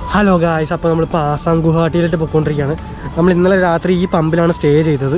Hello guys അപ്പോൾ നമ്മളിപ്പോൾ ആസാം ഗുവാഹട്ടിയിലോട്ട് പോയിക്കൊണ്ടിരിക്കുകയാണ് നമ്മൾ ഇന്നലെ രാത്രി ഈ പമ്പിലാണ് സ്റ്റേ ചെയ്തത്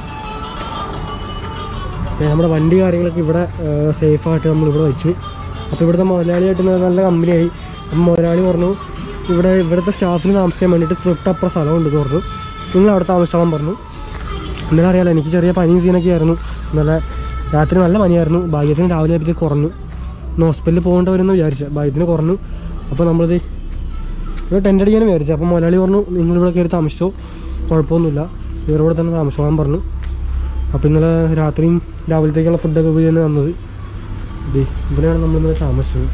ഏ, നമ്മുടെ വണ്ടി കാര്യങ്ങളൊക്കെ ഇവിടെ സേഫായിട്ട് നമ്മൾ ഇവിടെ വെച്ചു അപ്പോൾ ഇവിടുത്തെ മുതലാളിയായിട്ട് നല്ല- നല്ല കമ്പനിയായി അപ്പം മുതലാളി പറഞ്ഞു ഇവിടെ ഇവിടുത്തെ സ്റ്റാഫിന് താമസിക്കാൻ വേണ്ടിയിട്ട് തൊട്ടപ്പുറം സ്ഥലമുണ്ട് എന്ന് പറഞ്ഞു നിങ്ങൾ അവിടെ താമസിച്ചോളാൻ പറഞ്ഞു ഇന്നലെ അറിയാലോ എനിക്ക് ചെറിയ പനിയും സീനൊക്കെ ആയിരുന്നു ഇന്നലെ രാത്രി നല്ല പനിയായിരുന്നു ഭാഗ്യത്തിന് രാവിലെ ആയപ്പോഴത്തേക്ക് കുറഞ്ഞു ഇന്ന് ഹോസ്പിറ്റലിൽ പോകേണ്ട വരുമെന്ന് വിചാരിച്ചു ഭാഗ്യത്തിന് കുറഞ്ഞു അപ്പോൾ നമ്മളിത് ഇവിടെ ടെൻ്റ് അടിക്കാനും വിചാരിച്ചു അപ്പോൾ മുതലാളി പറഞ്ഞു നിങ്ങളിവിടെ കയറി താമസിച്ചോ കുഴപ്പമൊന്നുമില്ല ഇവരുടെ തന്നെ താമസിച്ചോളാൻ പറഞ്ഞു അപ്പോൾ ഇന്നലെ രാത്രിയും രാവിലത്തേക്കുള്ള ഫുഡൊക്കെ പോയി തന്നെ തന്നത് ഇത് ഇവിടെയാണ് നമ്മൾ ഇന്നലെ താമസിച്ചത്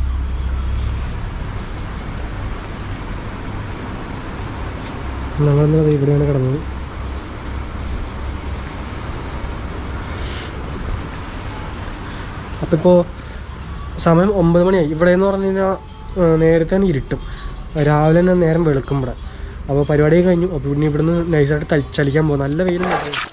ഞങ്ങൾ ഇന്നലെ ദേ ഇവിടെയാണ് കിടന്നത് അപ്പോൾ ഇപ്പോൾ സമയം ഒമ്പത് മണിയായി ഇവിടെ എന്ന് പറഞ്ഞു കഴിഞ്ഞാൽ നേരത്തെ തന്നെ ഇരുട്ടും രാവിലെ തന്നെ നേരം വെളുക്കും ഇവിടെ അപ്പോൾ പരിപാടിയൊക്കെ കഴിഞ്ഞു അപ്പോൾ പിന്നെ ഇവിടുന്ന് നൈസായിട്ട് തളി ചലിക്കാൻ പോകും നല്ല വെയിൽ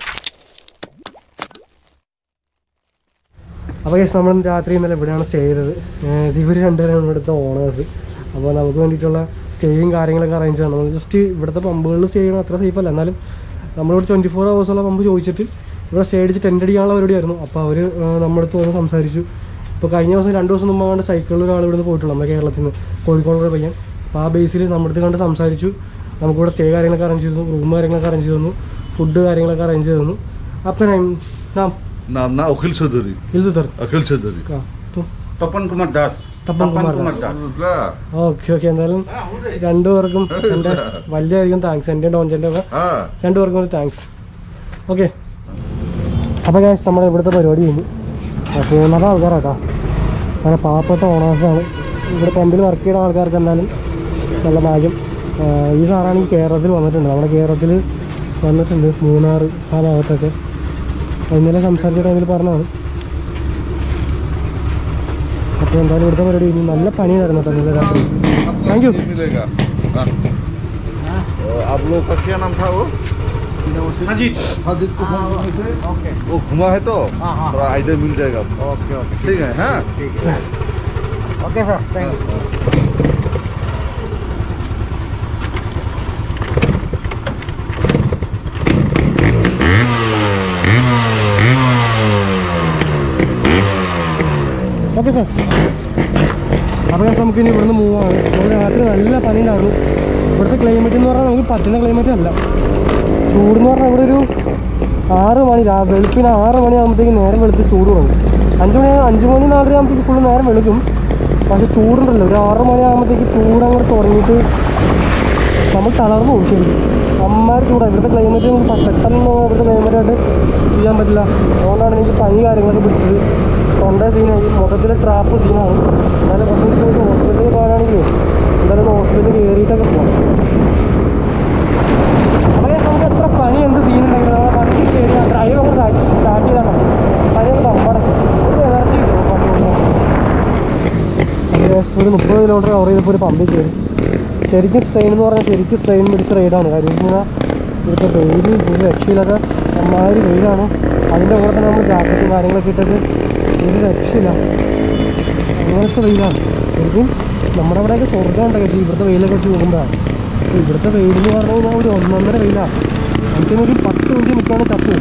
അപ്പോൾ കേസ് നമ്മൾ രാത്രി ഇന്നലെ ഇവിടെയാണ് സ്റ്റേ ചെയ്തത് ഇവർ രണ്ടുപേരാണ് ഇവിടുത്തെ ഓണേഴ്സ് അപ്പോൾ നമുക്ക് വേണ്ടിയിട്ടുള്ള സ്റ്റേയും കാര്യങ്ങളൊക്കെ അറേഞ്ച് ചെയ്യണം നമ്മൾ ജസ്റ്റ് ഇവിടുത്തെ പമ്പുകളിൽ സ്റ്റേ ചെയ്യണം അത്ര സേഫ് അല്ല എന്നാലും നമ്മളിവിടെ ട്വൻറ്റി ഫോർ ഹവേഴ്സുള്ള പമ്പ് ചോദിച്ചിട്ട് ഇവിടെ സ്റ്റേ അടിച്ച് ടെൻ്റ് അടിക്കാനുള്ള പരിപാടിയായിരുന്നു അപ്പോൾ അവർ നമ്മുടെ അടുത്ത് വന്ന് സംസാരിച്ചു ഇപ്പോൾ കഴിഞ്ഞ ദിവസം രണ്ട് ദിവസം മുമ്പ് കണ്ട് സൈക്കിളിൽ ഒരാൾ ഇവിടുന്ന് പോയിട്ടുള്ളൂ നമ്മുടെ കേരളത്തിൽ നിന്ന് കോഴിക്കോട് കൂടെ പയ്യൻ അപ്പോൾ ആ ബേസിൽ നമ്മുടെ അടുത്ത് കണ്ട് സംസാരിച്ചു നമുക്കിവിടെ സ്റ്റേ കാര്യങ്ങളൊക്കെ അറേഞ്ച് ചെയ്തു റൂം കാര്യങ്ങളൊക്കെ അറേഞ്ച് ചെയ്തു ഫുഡ് കാര്യങ്ങളൊക്കെ അറേഞ്ച് ചെയ്തു തന്നു അപ്പം നാം नाम ना अखिल चौधरी ഇൽസു തർ अखिल चौधरी ആ തു तपन कुमार दास तपन कुमार दास। ഓക്കെ ഓക്കെ എന്തായാലും രണ്ടുപേർക്കും എൻ്റെ വലിയധികം താങ്ക്സ് എൻ്റെ ഡോഞ്ചൻ്റെ ഒക്കെ हाँ രണ്ടുപേർക്കും ഒരു താങ്ക്സ് ഓക്കെ അപ്പോൾ ഞാൻ നമ്മുടെ ഇവിടുത്തെ പരിപാടി കഴിഞ്ഞു അപ്പോൾ നല്ല ആൾക്കാരാട്ടോ നല്ല പാവപ്പെട്ട ഓണേഴ്സാണ് ഇവിടെ പമ്പിൽ വർക്ക് ചെയ്യുന്ന ആൾക്കാർക്ക് എന്തായാലും നല്ല ഭാഗ്യം ആ, ഈ സാറാണ് ഈ കേരളത്തിൽ വന്നിട്ടുണ്ട് നമ്മുടെ കേരളത്തിൽ വന്നിട്ടുണ്ട് മൂന്നാർ ആ ഭാഗത്തൊക്കെ അപ്പോൾ ഇന്നലെ സംസാരിച്ച ടൈമിൽ പറഞ്ഞതാണ് അപ്പോൾ എന്തായാലും ഇവിടുത്തെ പരിപാടി കഴിഞ്ഞു നല്ല പണിയായിരുന്നു കേട്ടോ ഇന്നലെ രാത്രി Thank you. मिलेगा हाँ। और आप लोग का क्या नाम था वो साजिद हाजिर को फोन करने से वो घुमा है तो हाँ, हाँ। थोड़ा आइडिया मिल जाएगा ओके ओके ठीक है हाँ ठीक है okay sir thank you okay sir അപ്പോൾ നമുക്ക് ഇനി ഇവിടുന്ന് മൂവ് ആണ് നമ്മൾ രാത്രി നല്ല പനി ഉണ്ടായിരുന്നു ഇവിടുത്തെ ക്ലൈമറ്റ് എന്ന് പറഞ്ഞാൽ നമുക്ക് പറ്റുന്ന ക്ലൈമറ്റ് അല്ല ചൂടെന്ന് പറഞ്ഞാൽ ഇവിടെ ഒരു ആറ് മണി രാ വെളുപ്പിന് ആറ് മണി ആകുമ്പോഴത്തേക്ക് നേരം വെളുത്ത് ചൂട് തുടങ്ങും അഞ്ച് മണി അഞ്ച് മണി നാലര ആകുമ്പോഴത്തേക്ക് ഫുള്ള് നേരം വെളുക്കും പക്ഷെ ചൂടുണ്ടല്ലോ ഒരു ആറ് മണി ആകുമ്പോഴത്തേക്ക് ചൂട് അങ്ങോട്ട് തുടങ്ങിയിട്ട് നമ്മൾ തളർന്നു പോകും ശരിക്കും അമ്മാര് ചൂടാണ് ഇവിടുത്തെ ക്ലൈമറ്റ് നമുക്ക് പ- പെട്ടെന്ന് ഇവിടുത്തെ ക്ലൈമറ്റായിട്ട് ചെയ്യാൻ പറ്റില്ല അതുകൊണ്ടാണ് എനിക്ക് പനി കാര്യങ്ങളൊക്കെ പിടിച്ചത് തൊണ്ട സീനായി മൊത്തത്തിൽ ട്രാപ്പ് സീനാണ് എന്നാലും പ്രശ്നം നമുക്ക് ഹോസ്പിറ്റലിൽ പോകാനാണെങ്കിൽ എന്തായാലും ഹോസ്പിറ്റലിൽ കയറിയിട്ടൊക്കെ പോകാം അപ്പോൾ നമുക്ക് എത്ര പനി എന്ത് സീൻ ഉണ്ടെങ്കിലും നമ്മളെ വണ്ടി കയറി ഡ്രൈവ് അങ്ങ് സ്റ്റാർട്ട് ചെയ്താൽ മതി പനി ഒന്ന് തമ്പടക്കും ഒരു എനർജി കിട്ടും പനി കൊണ്ടുപോകാൻ അത് ഒരു മുപ്പത് കിലോമീറ്റർ കവർ ചെയ്തപ്പോൾ ഒരു പമ്പിൽ കയറി ശരിക്കും ട്രെയിൻ എന്ന് പറഞ്ഞാൽ ശരിക്കും ട്രെയിൻ പിടിച്ച റൈഡാണ് കാര്യം എന്ന് പറഞ്ഞാൽ ഇവിടുത്തെ വെയിൽ ഒരു രക്ഷയില്ലാത്ത അമ്മാതിരി വെയിലാണ് അതിൻ്റെ കൂടെ തന്നെ നമ്മൾ ജാക്കറ്റും കാര്യങ്ങളൊക്കെ ഇട്ടിട്ട് ഒരു രക്ഷയില്ല അങ്ങനത്തെ വെയിലാണ് ശരിക്കും നമ്മുടെ അവിടെയൊക്കെ സ്വർഗ്ഗം ഉണ്ടൊക്കെ ചെയ്യും ഇവിടുത്തെ വെയിലൊക്കെ വെച്ച് നോക്കുമ്പോഴാണ് അപ്പോൾ ഇവിടുത്തെ വെയിൽ എന്ന് പറഞ്ഞു കഴിഞ്ഞാൽ ഒരു ഒന്നൊന്നര വെയിലാണ് മനുഷ്യന് ഒരു പത്ത് മിനിറ്റ് നിൽക്കുകയാണ് ചത്തു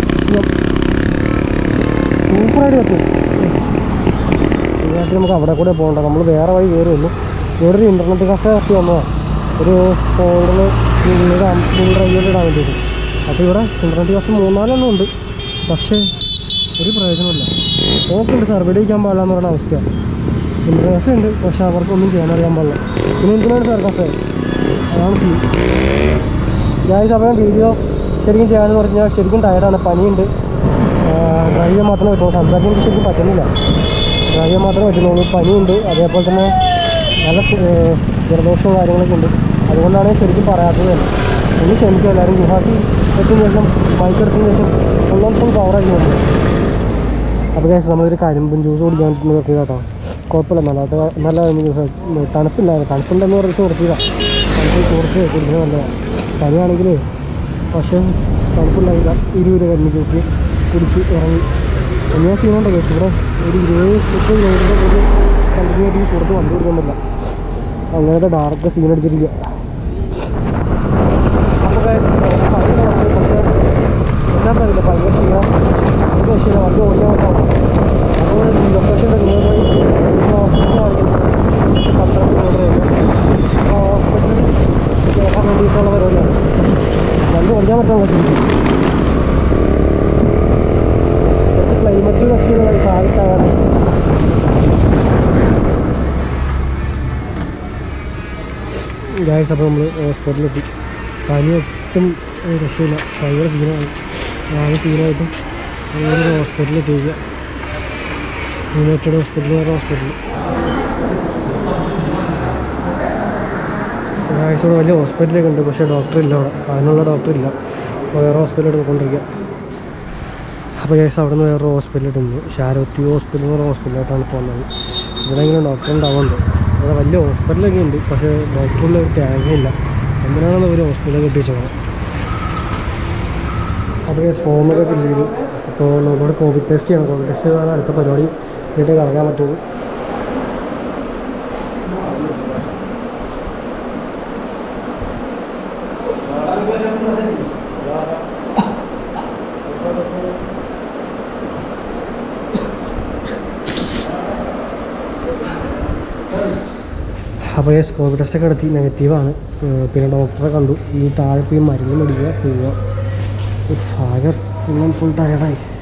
സൂപ്പറായിട്ട് ചത്തു ഇതിനായിട്ട് നമുക്ക് അവിടെ കൂടെ പോകണ്ട നമ്മൾ വേറെ വഴി കയറി വന്നു ഇവിടെ ഒരു ഇൻ്റർനെറ്റ് കഫേ ഒക്കെ വന്നതാണ് ഒരു ഫോണിൽ ഇടാൻ ഫുൾ റെയിലിൽ ഇടാൻ വേണ്ടിയിട്ട് അപ്പോൾ ഇവിടെ ഇൻ്റർനെറ്റ് കഫേ മൂന്നാലെണ്ണം ഉണ്ട് പക്ഷേ ഒരു പ്രയോജനമില്ല ഓക്കുണ്ട് സർവേ അടിക്കാൻ പാടില്ല എന്ന് പറയുന്ന അവസ്ഥയാണ് ഇൻ്റർനെറ്റ് കഫേ ഉണ്ട് പക്ഷേ അവർക്കൊന്നും ചെയ്യാൻ അറിയാൻ പാടില്ല പിന്നെ എന്തിനാണ് സാർ കഫേ അതാണ് സീൻ ഞാൻ ഈ സമയം വീഡിയോ ശരിക്കും ചെയ്യാമെന്ന് പറഞ്ഞാൽ ശരിക്കും ടയർഡാണ് പനിയുണ്ട് ഡ്രൈവ് ചെയ്യാൻ മാത്രമേ പറ്റുള്ളൂ സംസാരിക്കാൻ എനിക്ക് ശരിക്കും പറ്റുന്നില്ല ഡ്രൈവ് ചെയ്യാൻ മാത്രമേ പറ്റുന്നുള്ളൂ പനിയുണ്ട് അതേപോലെ തന്നെ നല്ല ഏഹ്, ജലദോഷവും കാര്യങ്ങളൊക്കെ ഉണ്ട് അതുകൊണ്ടാണ് ശരിക്കും പറയാത്തത് തന്നെ ഇനി ക്ഷമിക്കുക എല്ലാവരും ഗുവാഹത്തി എത്തിയതിന് ശേഷം ബൈക്ക് എടുത്തതിന് ശേഷം ഫുള്ളും ഫുൾ കവറാക്കി വന്നു അപ്പോൾ കേസ് നമ്മളൊരു കരിമ്പും ജ്യൂസ് കുടിക്കാൻ നോക്കി കേട്ടോ കുഴപ്പമില്ല നല്ല നല്ല ജ്യൂസ് തണുപ്പില്ലായിരുന്നു തണുപ്പുണ്ടെന്ന് പറഞ്ഞിട്ട് നിർത്തിയതാണ് തണുപ്പ് കുറച്ച് കുടിക്കുന്നത് നല്ലതാണ് പനിയാണെങ്കിൽ പക്ഷേ തണുപ്പുണ്ടായില്ല ഇരുപത് കരിമ്പ് ജ്യൂസ് കുടിച്ച് ഇറങ്ങി എല്ലാ സീനുണ്ട് കേസ് ഇവിടെ ഒരു ഇരുപത് മുപ്പത് കിലോമീറ്ററിൻ്റെ ഒരു കണ്ടിന്യൂ ആയിട്ട് ഈ സുഹൃത്ത് വണ്ടി കൊടുക്കാൻ പറ്റില്ല അങ്ങനത്തെ ഡാർക്ക് സീൻ അടിച്ചിരിക്കുക guys, നമുക്ക് പനി തുടങ്ങി. പക്ഷേ എന്താ അറിയില്ല ഭയങ്കര ക്ഷീണം ഒരു രക്ഷയില്ല വണ്ടി ഓടിക്കാൻ പറ്റാവും അതുപോലെ ഈ ലൊക്കേഷൻ്റെ നിയർ ബൈ ഹോസ്പിറ്റലാണ് പന്ത്രണ്ട് കിലോമീറ്റർ ഹോസ്പിറ്റലിൽ കയറാൻ വേണ്ടിയിട്ടുള്ള പരിപാടിയാണ് വണ്ടി ഓടിക്കാൻ പറ്റാൻ പറ്റില്ല ക്ലൈമറ്റ് പറ്റിയുള്ള സാധിക്കാതെ ഗായസ് അപ്പോൾ നമ്മൾ ഹോസ്പിറ്റലിലെത്തി പനി ഒട്ടും ഒരു രക്ഷയില്ല ഭയങ്കര സീനാണ് ആകെ സീനായിട്ടും അങ്ങനെ ഹോസ്പിറ്റലിൽ എത്തിക്കുക യുണൈറ്റഡ് ഹോസ്പിറ്റൽ വേറെ ഹോസ്പിറ്റൽ ഗായസ് ഇവിടെ വലിയ ഹോസ്പിറ്റലൊക്കെ ഉണ്ട് പക്ഷേ ഡോക്ടർ ഇല്ല അവിടെ അതിനുള്ള ഡോക്ടർ ഇല്ല അപ്പോൾ വേറെ ഹോസ്പിറ്റലിൽ പോയിക്കൊണ്ടിരിക്കുക അപ്പോൾ ഗൈസ് അവിടെ നിന്ന് വേറൊരു ഹോസ്പിറ്റലിൽ നിന്ന് ഷാരോത്തി ഹോസ്പിറ്റൽ എന്ന് പറഞ്ഞ ഹോസ്പിറ്റലായിട്ടാണ് പോകുന്നത് ഇവിടെ ഇങ്ങനെ ഡോക്ടർ ഉണ്ടാവുന്നുണ്ട് ഇവിടെ വലിയ ഹോസ്പിറ്റലൊക്കെ ഉണ്ട് പക്ഷേ ഡോക്ടറിൽ ഒരു ടാങ്കേ ഇല്ല എന്തിനാണെന്ന് ഒരു ഹോസ്പിറ്റലിൽ കെട്ടിച്ചോളാം അപ്പോൾ ഗൈസ് ഫോമൊക്കെ ഫില്ല് ചെയ്തു അപ്പോൾ നമ്മളോട് കോവിഡ് ടെസ്റ്റ് ചെയ്യണം കോവിഡ് ടെസ്റ്റ് ചെയ്താണ് അടുത്ത പരിപാടി വീട്ടിൽ കറങ്ങാൻ പറ്റുള്ളൂ അപ്പോൾ യെസ് കോവിഡ് ടെസ്റ്റൊക്കെ നടത്തി നെഗറ്റീവാണ് ഏഹ് പിന്നെ ഡോക്ടറെ കണ്ടു ഈ താഴെ പോയി മരുന്ന് മേടിക്കുക പോവുക ആകെ ഫുൾ ആൻഡ് ഫുൾ ടയർഡായി